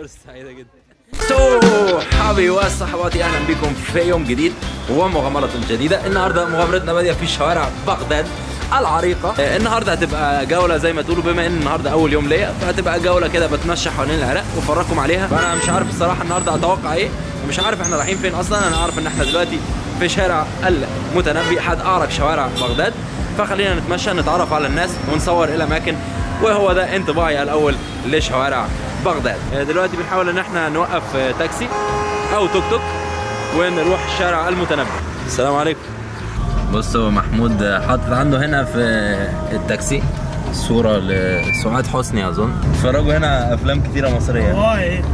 فرصه سعيده جدا سو حبي وصحباتي اهلا بكم في يوم جديد ومغامرة جديدة النهاردة مغامرتنا بادية في شوارع بغداد العريقة آه، النهاردة هتبقى جولة زي ما تقولوا بما ان النهاردة اول يوم ليا فهتبقى جولة كده بتمشى حوالين العراق وافرجكم عليها فانا مش عارف الصراحة النهاردة اتوقع ايه ومش عارف احنا رايحين فين اصلا انا عارف ان احنا دلوقتي في شارع المتنبي احد اعرق شوارع بغداد فخلينا نتمشى نتعرف على الناس ونصور الاماكن وهو ده انطباعي الاول لشوارع بغداد آه، دلوقتي بنحاول ان احنا نوقف آه، تاكسي او توك توك ونروح شارع المتنبي السلام عليكم بصوا محمود حاطط عنده هنا في التاكسي صورة لسعاد حسني أظن اتفرجوا هنا أفلام كتيرة مصرية واي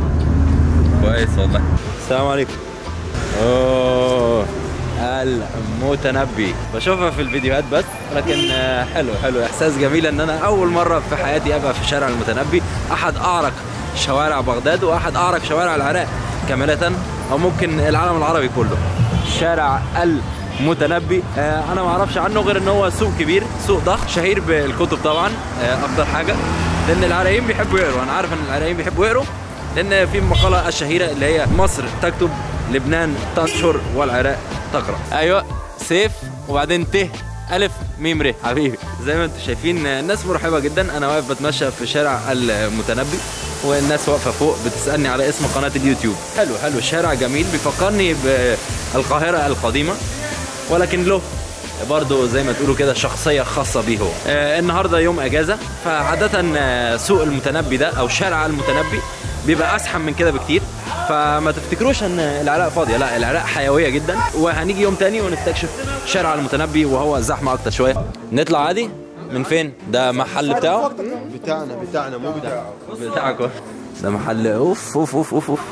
كويس والله السلام عليكم اوه المتنبي بشوفها في الفيديوهات بس لكن آه، حلو حلو احساس جميل ان انا اول مره في حياتي ابقى في شارع المتنبي احد اعرق شوارع بغداد واحد اعرق شوارع العراق كامله او ممكن العالم العربي كله شارع المتنبي آه، انا ما اعرفش عنه غير ان هو سوق كبير سوق ضخم شهير بالكتب طبعا آه، اكتر حاجه لان العراقيين بيحبوا يقروا انا عارف ان العراقيين بيحبوا يقروا لان في المقاله الشهيره اللي هي مصر تكتب لبنان تنشر والعراق تقرا ايوه سيف وبعدين ت الف ميم ر حبيبي زي ما انتم شايفين الناس مرحبه جدا انا واقف بتمشى في شارع المتنبي والناس واقفه فوق بتسالني على اسم قناه اليوتيوب حلو حلو الشارع جميل بيفكرني بالقاهره القديمه ولكن له برضه زي ما تقولوا كده شخصيه خاصه بيه هو آه النهارده يوم اجازه فعاده آه، سوق المتنبي ده او شارع المتنبي بيبقى ازحم من كده بكتير فما تفتكروش ان العراق فاضيه لا العراق حيويه جدا وهنيجي يوم تاني ونستكشف شارع المتنبي وهو زحمه اكتر شويه نطلع عادي من فين ده محل بتاعه بتاعنا بتاعنا مو بتاعه بتاعكم ده محل اوف اوف اوف اوف اوف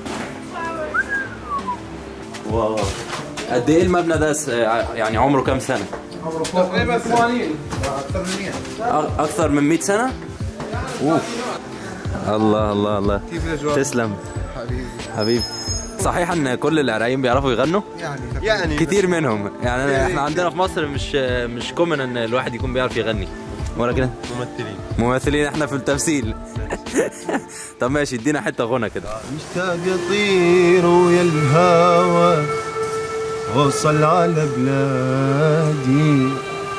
واو قد ايه المبنى ده س- يعني عمره كام سنه؟ تقريبا 80 اكثر من 100 أ- اكثر من 100 سنه؟ اوف الله الله الله كيف الاجواء؟ تسلم حبيبي حبيبي صحيح ان كل العراقيين بيعرفوا يغنوا يعني يعني كتير منهم يعني أنا- احنا عندنا في مصر مش مش كومن ان الواحد يكون بيعرف يغني ولكن ممثلين ممثلين احنا في التمثيل طب ماشي ادينا حته غنى كده مشتاق اطير ويا الهوى وصل على بلادي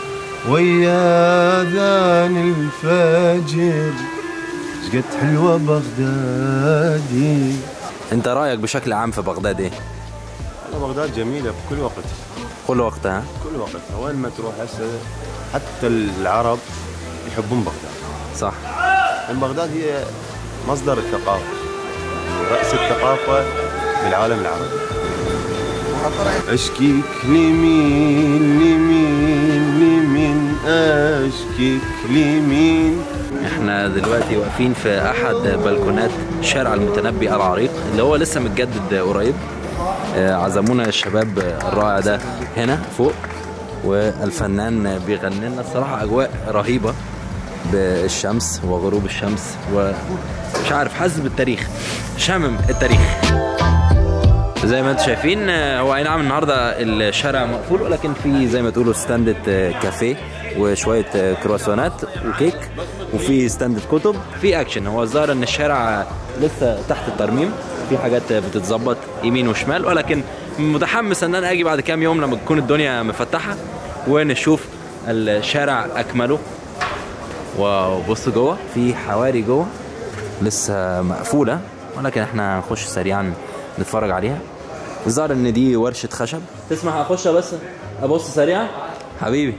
ويا اذان الفجر شقد حلوه بغدادي انت رايك بشكل عام في بغداد ايه والله بغداد جميله بكل وقت كل وقتها كل وقت وين ما تروح هسه حتى العرب يحبون بغداد صح لأن بغداد هي مصدر الثقافة رأس الثقافة بالعالم العربي أشكيك لمين لمين لمين أشكيك لمين احنا دلوقتي واقفين في احد بلكونات شارع المتنبي العريق اللي هو لسه متجدد قريب آه، عزمونا الشباب الرائع ده هنا فوق والفنان بيغني لنا الصراحه اجواء رهيبه بالشمس وغروب الشمس ومش عارف حاسس بالتاريخ شامم التاريخ زي ما انتم شايفين آه، هو اي نعم النهارده الشارع مقفول ولكن في زي ما تقولوا ستاندة آه، كافيه وشويه آه، كرواسونات وكيك وفي ستاندة كتب في اكشن هو الظاهر ان الشارع لسه تحت الترميم في حاجات بتتظبط يمين وشمال ولكن متحمس ان انا اجي بعد كام يوم لما تكون الدنيا مفتحه ونشوف الشارع اكمله واو بصوا جوه في حواري جوه لسه مقفوله ولكن احنا هنخش سريعا نتفرج عليها الظاهر ان دي ورشه خشب تسمح اخش بس ابص سريعا حبيبي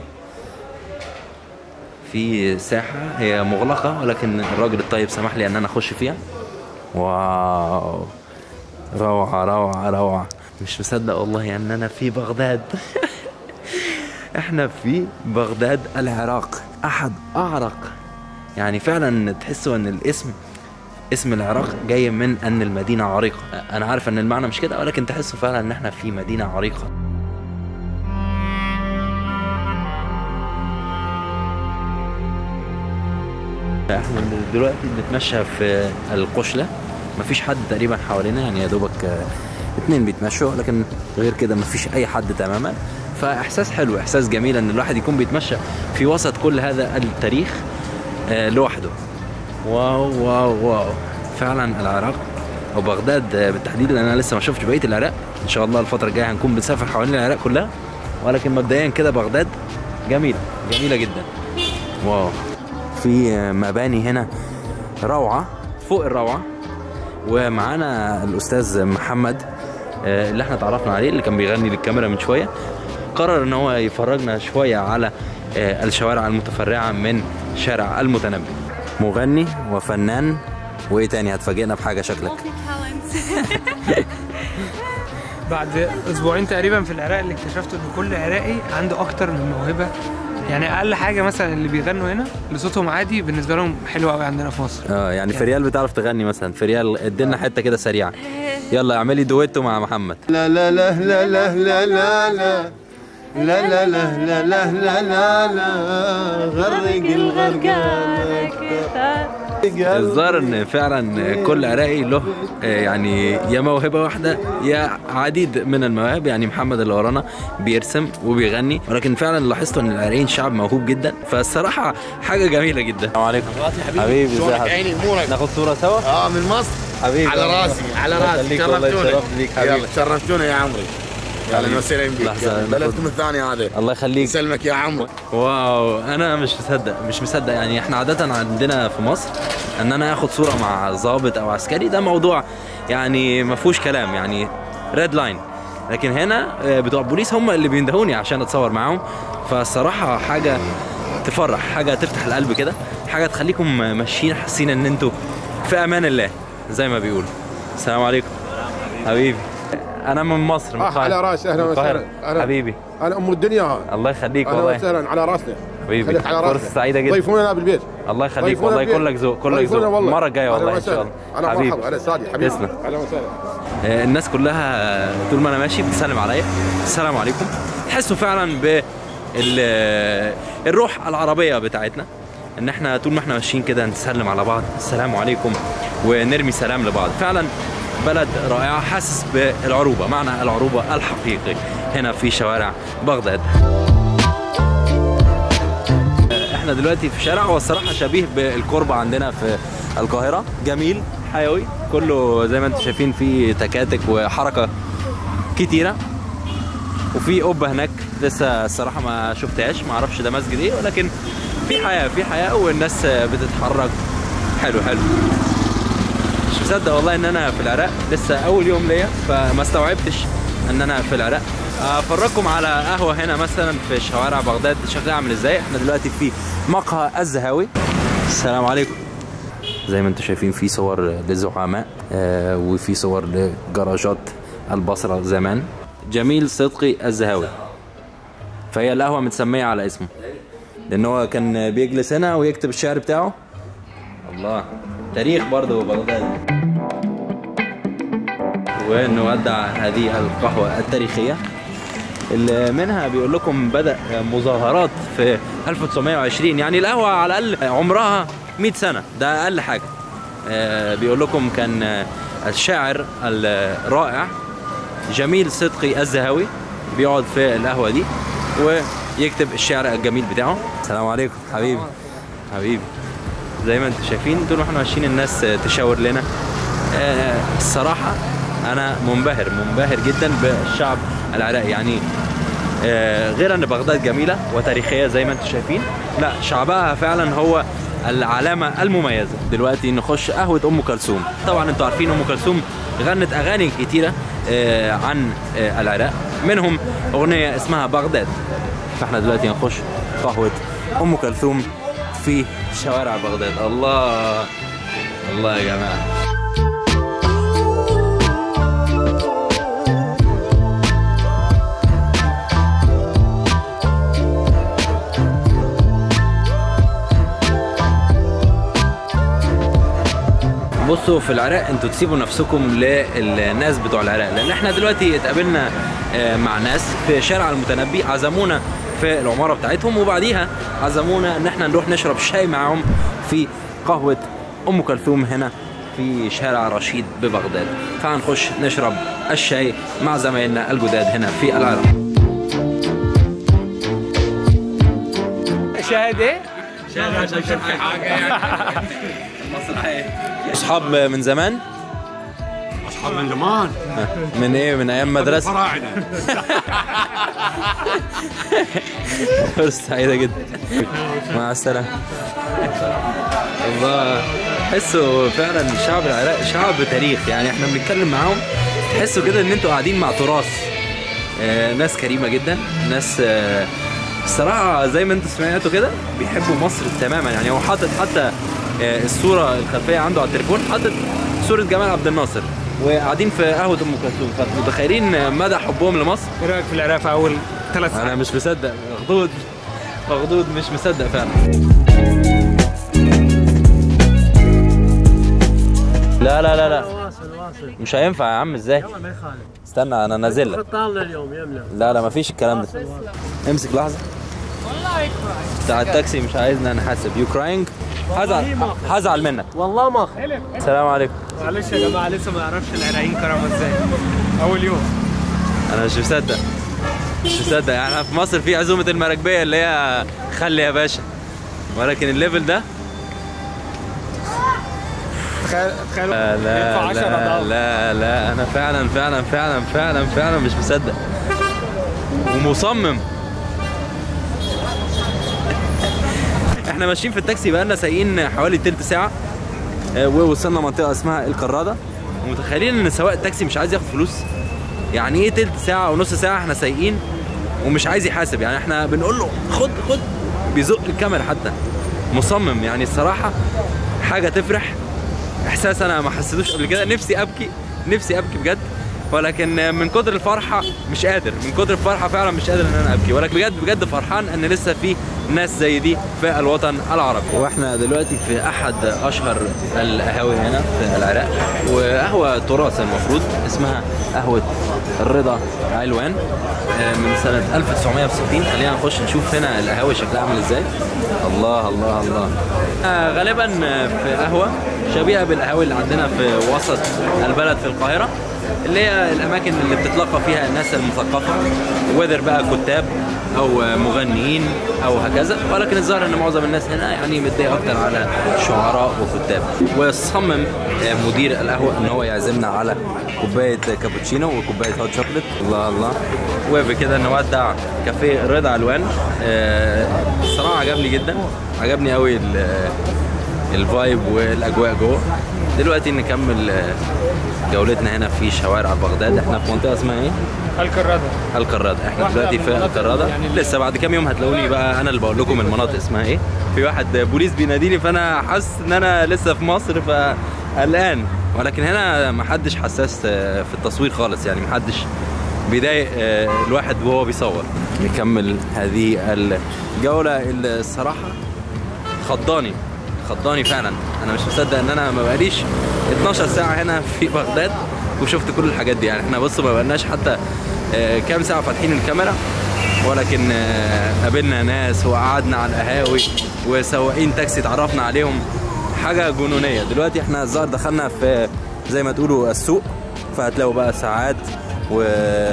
في ساحه هي مغلقه ولكن الراجل الطيب سمح لي ان انا اخش فيها واو روعه روعه روعه مش مصدق والله ان انا في بغداد احنا في بغداد العراق احد اعرق يعني فعلا تحسوا ان الاسم اسم العراق جاي من ان المدينه عريقه انا عارف ان المعنى مش كده ولكن تحسوا فعلا ان احنا في مدينه عريقه احنا دلوقتي بنتمشى في القشله مفيش حد تقريبا حوالينا يعني يا دوبك آه، اتنين بيتمشوا لكن غير كده مفيش اي حد تماما فاحساس حلو احساس جميل ان الواحد يكون بيتمشى في وسط كل هذا التاريخ آه، لوحده واو واو واو فعلا العراق او بغداد آه، بالتحديد لان انا لسه ما شفتش بقيه العراق ان شاء الله الفتره الجايه هنكون بنسافر حوالين العراق كلها ولكن مبدئيا كده بغداد جميله جميله جدا واو في آه، مباني هنا روعه فوق الروعه ومعانا الاستاذ محمد آه، اللي احنا اتعرفنا عليه اللي كان بيغني للكاميرا من شويه قرر ان هو يفرجنا شويه على آه، الشوارع المتفرعه من شارع المتنبي مغني وفنان وايه تاني هتفاجئنا بحاجه شكلك بعد اسبوعين تقريبا في العراق اللي اكتشفت ان كل عراقي عنده اكتر من موهبه يعني اقل حاجه مثلا اللي بيغنوا هنا اللي صوتهم عادي بالنسبه لهم حلو قوي عندنا في مصر اه يعني في ريال بتعرف تغني مثلا في ريال ادينا حته كده سريعه يلا اعملي دويتو مع محمد لا لا لا لا لا لا لا لا لا لا لا لا لا لا لا لا غرق الغرقانة الظاهر ان فعلا كل عراقي له آه، يعني يا موهبه واحده يا عديد من المواهب يعني محمد اللي ورانا بيرسم وبيغني ولكن فعلا لاحظت ان العراقيين شعب موهوب جدا فالصراحه حاجه جميله جدا السلام عليكم حبيبي شلونك ازي عيني امورك ناخد صوره سوا اه من مصر حبيبي على راسي على الله راسي يخليك والله شرفتونا يشرف ليك حبيبي يلا شرفتونا يا عمري حبيبي. يلا وسهلا بك لحظة، يلا، ناخد- بلدكم الثاني هذا الله يخليك يسلمك يا عمري واو انا مش مصدق مش مصدق يعني احنا عاده عندنا في مصر ان انا اخد صوره مع ضابط او عسكري ده موضوع يعني ما فيهوش كلام يعني ريد لاين لكن هنا آه، بتوع البوليس هم اللي بيندهوني عشان اتصور معاهم فالصراحه حاجه تفرح حاجه تفتح القلب كده حاجه تخليكم ماشيين حاسين ان انتوا في امان الله زي ما بيقولوا السلام عليكم حبيبي انا من مصر من آه، القاهرة. على راسي، أهلا من القاهرة. وسهلا. أهلا. حبيبي انا ام الدنيا هاي الله يخليك اهلا والله وسهلا على راسنا حبيبي خليك على راسنا فرصه سعيده جدا ضيفونا بالبيت الله يخليك ضيفونا والله بالبيت. يكون لك ذوق كل لك ضيفونا ذوق والله. المره الجايه أهلا والله ان وسهلا. شاء الله انا حبيبي مرحبا على سادي حبيبي تسلم. اهلا وسهلا آه، الناس كلها طول ما انا ماشي بتسلم عليا السلام عليكم تحسوا فعلا ب ال- الروح العربيه بتاعتنا ان احنا طول ما احنا ماشيين كده نسلم على بعض السلام عليكم ونرمي سلام لبعض فعلا بلد رائعه حاسس بالعروبه معنى العروبه الحقيقي هنا في شوارع بغداد احنا دلوقتي في شارع هو الصراحه شبيه بالكوربه عندنا في القاهره جميل حيوي كله زي ما انتم شايفين فيه تكاتك وحركه كتيره وفي قبه هناك لسه الصراحه ما شفتهاش ما اعرفش ده مسجد ايه ولكن في حياه في حياه والناس بتتحرك حلو حلو مش مصدق والله ان انا في العراق لسه اول يوم ليا فما استوعبتش ان انا في العراق افرجكم على قهوه هنا مثلا في شوارع بغداد شكلها عامل ازاي احنا دلوقتي في مقهى الزهاوي السلام عليكم زي ما انتم شايفين في صور للزعماء آه وفي صور لجراجات البصره زمان جميل صدقي الزهاوي فهي القهوه متسميه على اسمه لان هو كان بيجلس هنا ويكتب الشعر بتاعه الله تاريخ برضه بغداد ونودع هذه القهوة التاريخية اللي منها بيقول لكم بدأ مظاهرات في 1920 يعني القهوة على الأقل عمرها 100 سنة ده أقل حاجة آه، بيقول لكم كان آه، الشاعر الرائع جميل صدقي الزهاوي بيقعد في القهوة دي ويكتب الشعر الجميل بتاعه السلام عليكم حبيبي حبيبي زي ما انتم شايفين طول ما احنا ماشيين الناس تشاور لنا آه، الصراحه انا منبهر منبهر جدا بالشعب العراقي يعني آه، غير ان بغداد جميله وتاريخيه زي ما انتم شايفين لا شعبها فعلا هو العلامه المميزه دلوقتي نخش قهوه ام كلثوم طبعا انتوا عارفين ام كلثوم غنت اغاني كتيره آه، عن آه، العراق منهم اغنيه اسمها بغداد فاحنا دلوقتي هنخش قهوه ام كلثوم في شوارع بغداد الله الله يا جماعه بصوا في العراق انتوا تسيبوا نفسكم للناس بتوع العراق لان احنا دلوقتي اتقابلنا آه، مع ناس في شارع المتنبي عزمونا في العماره بتاعتهم وبعديها عزمونا ان احنا نروح نشرب شاي معاهم في قهوه ام كلثوم هنا في شارع رشيد ببغداد فهنخش نشرب الشاي مع زمايلنا الجداد هنا في العراق شاهد ايه؟ مسرحيه اصحاب من زمان اصحاب من زمان من ايه من ايام مدرسه فراعنه فرصة سعيدة جدا مع السلامة الله تحسوا فعلا شعب العراق شعب تاريخ يعني احنا بنتكلم معاهم تحسوا كده ان انتوا قاعدين مع تراث آه ناس كريمة جدا ناس آه الصراحة زي ما انتوا سمعتوا كده بيحبوا مصر تماما يعني هو حاطط حتى آه الصورة الخلفية عنده على التليفون حاطط صورة جمال عبد الناصر وقاعدين في قهوة ام كلثوم فمتخيلين مدى حبهم لمصر ايه رايك في العراق في اول ثلاث انا مش مصدق مخضوض مخضوض مش مصدق فعلا لا لا لا لا واصل واصل مش هينفع يا عم ازاي ما يخالف استنى انا نازل لك طالنا اليوم يمنا لا لا مفيش الكلام ده امسك لحظه بتاع التاكسي مش عايزنا نحاسب يو كراينج هزعل هزعل منك والله ما أخذ. السلام عليكم معلش يا جماعه لسه ما نعرفش العراقيين كرامه ازاي اول يوم انا مش مصدق مش مصدق يعني احنا في مصر في عزومه المراكبيه اللي هي خلي يا باشا ولكن الليفل ده تخيل تخيلوا لا يدفع لا 10 لا, اضعاف لا لا انا فعلا فعلا فعلا فعلا فعلا مش مصدق ومصمم احنا ماشيين في التاكسي بقالنا سايقين حوالي تلت ساعه آه، ووصلنا منطقه اسمها القراده ومتخيلين ان سواق التاكسي مش عايز ياخد فلوس يعني ايه تلت ساعه ونص ساعه احنا سايقين ومش عايز يحاسب يعني احنا بنقول له خد خد بيزق الكاميرا حتى مصمم يعني الصراحه حاجه تفرح احساس انا ما حسيتوش قبل كده نفسي ابكي نفسي ابكي بجد ولكن من كتر الفرحه مش قادر من كتر الفرحه فعلا مش قادر ان انا ابكي ولكن بجد بجد فرحان ان لسه في ناس زي دي في الوطن العربي واحنا دلوقتي في احد اشهر القهاوي هنا في العراق وقهوه تراث المفروض اسمها قهوه الرضا علوان آه، من سنه 1960 خلينا نخش نشوف هنا القهاوي شكلها عامل ازاي الله الله الله آه، غالبا آه، في قهوه شبيهه بالقهاوي اللي عندنا في وسط البلد في القاهره اللي هي الاماكن اللي بتتلقى فيها الناس المثقفه وذر بقى كتاب او مغنيين او هكذا ولكن الظاهر ان معظم الناس هنا يعني متضايق اكتر على شعراء وكتاب وصمم مدير القهوه ان هو يعزمنا على كوبايه كابوتشينو وكوبايه هوت شوكليت الله الله وبكده نودع كافيه رضا علوان آه، الصراحه عجبني جدا عجبني قوي ال- الفايب والاجواء جوه دلوقتي نكمل آه، جولتنا هنا في شوارع بغداد احنا في منطقه اسمها ايه الكراده الكرادة احنا واحدة دلوقتي من في المناطق الكرادة يعني لسه بعد كام يوم هتلاقوني بقى انا اللي بقول لكم المناطق اسمها ايه في واحد بوليس بيناديني فانا حاسس ان انا لسه في مصر فقلقان ولكن هنا محدش حساس آه، في التصوير خالص يعني محدش بيضايق آه، الواحد وهو بيصور نكمل هذه الجولة اللي الصراحة خضاني خضاني فعلا انا مش مصدق ان انا ما بقاليش 12 ساعه هنا في بغداد وشفت كل الحاجات دي يعني احنا بص ما بقالناش حتى آه، كام ساعه فاتحين الكاميرا ولكن آه، قابلنا ناس وقعدنا على القهاوي وسواقين تاكسي اتعرفنا عليهم حاجه جنونيه دلوقتي احنا الظاهر دخلنا في زي ما تقولوا السوق فهتلاقوا بقى ساعات و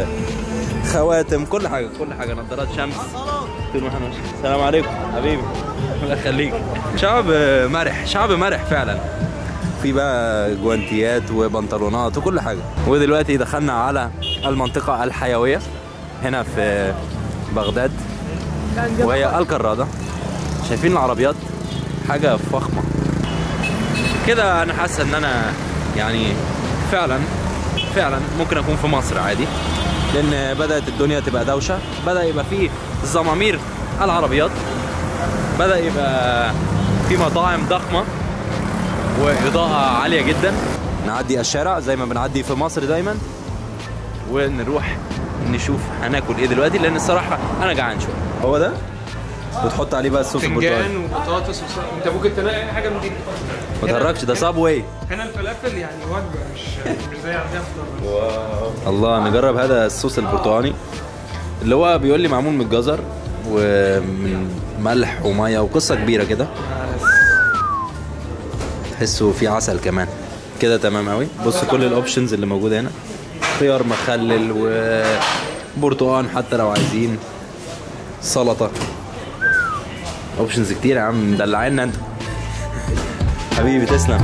خواتم كل حاجه كل حاجه نظارات شمس طول ما احنا ماشيين. السلام عليكم حبيبي الله يخليك شعب مرح شعب مرح فعلا في بقى جوانتيات وبنطلونات وكل حاجه ودلوقتي دخلنا على المنطقه الحيويه هنا في بغداد وهي الكرادة شايفين العربيات حاجة فخمة كده أنا حاسس إن أنا يعني فعلا فعلا ممكن أكون في مصر عادي لأن بدأت الدنيا تبقى دوشة بدأ يبقى فيه زمامير العربيات بدأ يبقى في مطاعم ضخمة وإضاءة عالية جدا نعدي الشارع زي ما بنعدي في مصر دايما ونروح نشوف هناكل ايه دلوقتي لان الصراحه انا جعان شويه هو ده وتحط عليه بقى الصوص البرتقالي فنجان وبطاطس وص... انت ممكن تلاقي اي حاجه من دي ما تهرجش ده صاب واي هنا الفلافل يعني وجبه مش مش زي عندنا فطار الله نجرب هذا الصوص البرتقالي اللي هو بيقول لي معمول من الجزر ومن ملح وميه وقصه كبيره كده تحسوا في عسل كمان كده تمام قوي بص كل الاوبشنز اللي موجوده هنا خيار مخلل وبرتقال حتى لو عايزين سلطه اوبشنز كتير يا عم مدلعينا انت حبيبي تسلم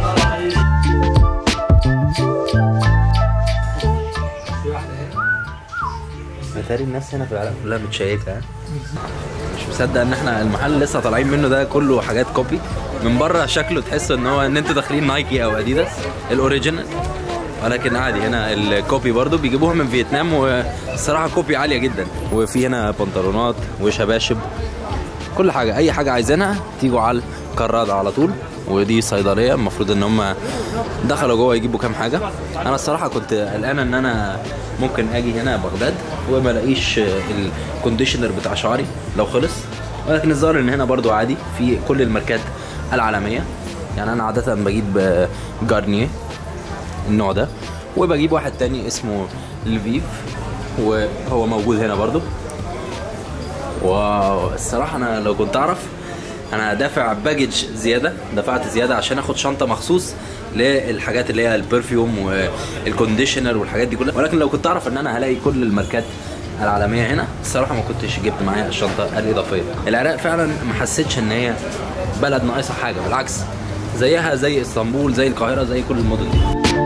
اتاري الناس هنا في العالم كلها متشيكه ها؟ مش مصدق ان احنا المحل لسه طالعين منه ده كله حاجات كوبي من بره شكله تحس ان هو ان انتوا داخلين نايكي او اديداس الاوريجينال ولكن عادي هنا الكوبي برضو بيجيبوها من فيتنام والصراحه كوبي عاليه جدا وفي هنا بنطلونات وشباشب كل حاجه اي حاجه عايزينها تيجوا على الكرادة على طول ودي صيدليه المفروض ان هم دخلوا جوه يجيبوا كام حاجه انا الصراحه كنت قلقان ان انا ممكن اجي هنا بغداد وما الاقيش الكونديشنر بتاع شعري لو خلص ولكن الظاهر ان هنا برضو عادي في كل الماركات العالميه يعني انا عاده بجيب جارنيه النوع ده وبجيب واحد تاني اسمه لفيف وهو موجود هنا برضو واو الصراحه انا لو كنت اعرف انا دافع باجج زياده دفعت زياده عشان اخد شنطه مخصوص للحاجات اللي هي البرفيوم والكونديشنر والحاجات دي كلها ولكن لو كنت اعرف ان انا هلاقي كل الماركات العالميه هنا الصراحه ما كنتش جبت معايا الشنطه الاضافيه العراق فعلا ما حسيتش ان هي بلد ناقصها حاجه بالعكس زيها زي اسطنبول زي القاهره زي كل المدن دي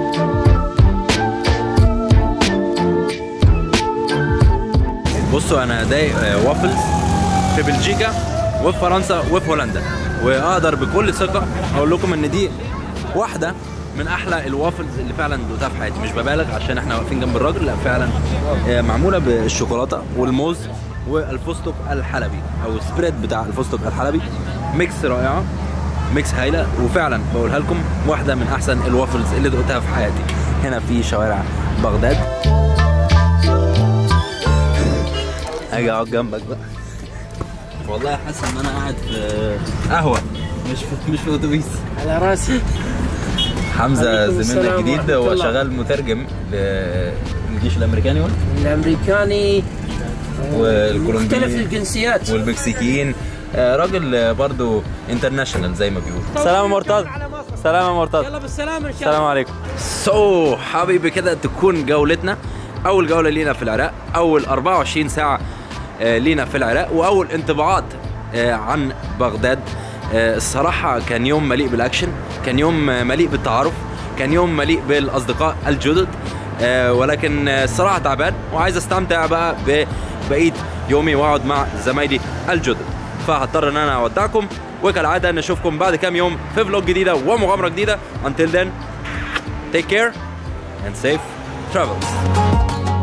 بصوا انا دايق آه، وافلز في بلجيكا وفي فرنسا وفي هولندا واقدر بكل ثقه اقول لكم ان دي واحده من احلى الوافلز اللي فعلا دوقتها في حياتي مش ببالغ عشان احنا واقفين جنب الراجل لا فعلا آه، معموله بالشوكولاته والموز والفستق الحلبي او السبريد بتاع الفستق الحلبي ميكس رائعه ميكس هايله وفعلا بقولها لكم واحده من احسن الوافلز اللي دقتها في حياتي هنا في شوارع بغداد اجي اقعد جنبك بقى والله حاسس ان انا قاعد في قهوه مش في مش في اتوبيس على راسي حمزه عليكم زميلنا السلام الجديد ورحمة هو الله. شغال مترجم للجيش الامريكاني ولا الامريكاني والكولومبيين مختلف الجنسيات والمكسيكيين آه، راجل آه، برضو انترناشونال زي ما بيقولوا سلام يا مرتضى سلام يا مرتضى يلا بالسلامه ان شاء السلام عليكم سو حبيبي كده تكون جولتنا اول جوله لينا في العراق اول 24 ساعه آه، لينا في العراق واول انطباعات آه، عن بغداد آه، الصراحه كان يوم مليء بالاكشن كان يوم آه، مليء بالتعارف كان يوم مليء بالاصدقاء الجدد آه، ولكن آه، الصراحه تعبان وعايز استمتع بقى ببقيه يومي واقعد مع زمايلي الجدد فهضطر ان انا اودعكم وكالعاده نشوفكم بعد كام يوم في فلوج جديده ومغامره جديده until then take care and safe travels